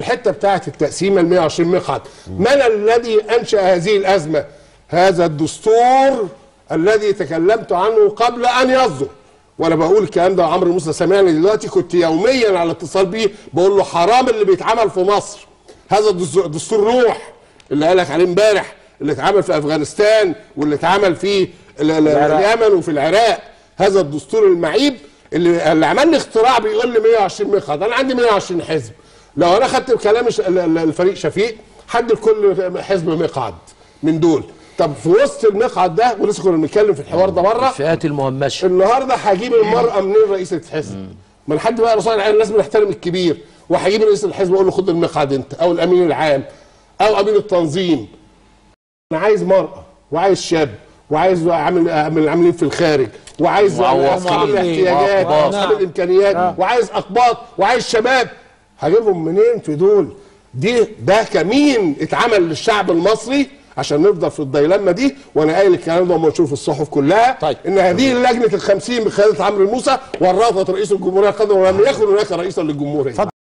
الحته بتاعت التقسيمه ال 120 مقعد من الذي انشا هذه الازمه هذا الدستور الذي تكلمت عنه قبل ان يصدر وانا بقول الكلام ده عمرو موسى سامعني دلوقتي كنت يوميا على اتصال بيه بقول له حرام اللي بيتعمل في مصر هذا الدستور دستور روح اللي قالك عليه امبارح اللي اتعمل في افغانستان واللي اتعمل في ال- ال- اليمن وفي العراق هذا الدستور المعيب اللي, اللي عمل لي اختراع بيقول لي 120 مقعد انا عندي 120 حزب لو انا خدت كلام الش- ال- ال- الفريق شفيق حد لكل حزب مقعد من دول طب في وسط المقعد ده ولسه كنا بنتكلم في الحوار ده بره الفئات المهمشه النهارده هجيب المراه منين رئيسه حزب؟ ما لحد بقى رسول الله الناس بنحترم الكبير وهجيب رئيس الحزب اقول له خد المقعد انت او الامين العام او امين التنظيم انا عايز مراه وعايز شاب وعايز عامل من العاملين في الخارج وعايز معوقين. اصحاب الاحتياجات وأقباط. واصحاب الامكانيات وعايز اقباط وعايز شباب هجيبهم منين في دول دي ده كمين اتعمل للشعب المصري عشان نفضل في الديلمه دي وانا قايل الكلام ده وما نشوف الصحف كلها طيب. ان هذه لجنه الخمسين بقياده عمرو موسى ورطت رئيس الجمهوريه قدر ولم يكن هناك رئيسا للجمهوريه